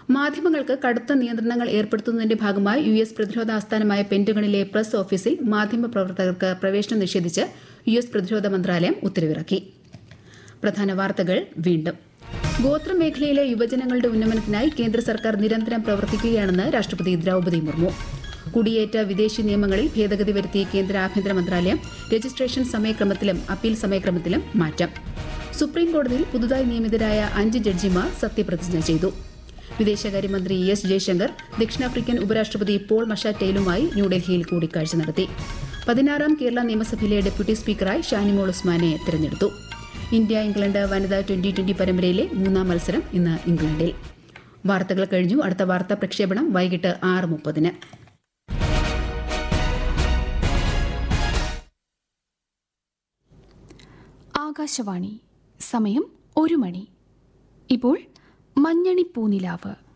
മാധ്യമങ്ങൾക്ക് കടുത്ത നിയന്ത്രണങ്ങൾ ഏർപ്പെടുത്തുന്നതിന്റെ ഭാഗമായി യു എസ് പ്രതിരോധ ആസ്ഥാനമായ പെന്റഗണിലെ പ്രസ് ഓഫീസിൽ മാധ്യമപ്രവർത്തകർക്ക് പ്രവേശനം നിഷേധിച്ച് യു എസ് പ്രതിരോധ മന്ത്രാലയം ഉത്തരവിറക്കി പ്രധാന വാർത്തകൾ വീണ്ടും ഗോത്രമേഖലയിലെ യുവജനങ്ങളുടെ ഉന്നമനത്തിനായി കേന്ദ്ര സർക്കാർ നിരന്തരം പ്രവർത്തിക്കുകയാണെന്ന് രാഷ്ട്രപതി ദ്രൌപദി മുർമു കുടിയേറ്റ വിദേശി നിയമങ്ങളിൽ ഭേദഗതി വരുത്തിയ കേന്ദ്ര ആഭ്യന്തര മന്ത്രാലയം രജിസ്ട്രേഷൻ സമയക്രമത്തിലും അപ്പീൽ സമയക്രമത്തിലും മാറ്റം സുപ്രീം കോടതിയിൽ പുതുതായി നിയമിതരായ അഞ്ച് ജഡ്ജിമാർ സത്യപ്രതിജ്ഞ ചെയ്തു വിദേശകാര്യമന്ത്രി എസ് ജയശങ്കർ ദക്ഷിണാഫ്രിക്കൻ ഉപരാഷ്ട്രപതി പോൾ മഷാറ്റയിലുമായി ന്യൂഡൽഹിയിൽ കൂടിക്കാഴ്ച നടത്തി പതിനാറാം കേരള നിയമസഭയിലെ ഡെപ്യൂട്ടി സ്പീക്കറായി ഷാനിമോൾ ഉസ്മാനെ തെരഞ്ഞെടുത്തു ഇന്ത്യ ഇംഗ്ലണ്ട് വനിതാ ട്വന്റി ട്വന്റി പരമ്പരയിലെ മൂന്നാം മത്സരം ഇന്ന് ഇംഗ്ലണ്ടിൽ വാർത്തകൾ കഴിഞ്ഞു അടുത്ത വാർത്താ പ്രക്ഷേപണം വൈകിട്ട് ആറ് മുപ്പതിന് ആകാശവാണി സമയം ഒരു മണി ഇപ്പോൾ മഞ്ഞണി പൂനിലാവ്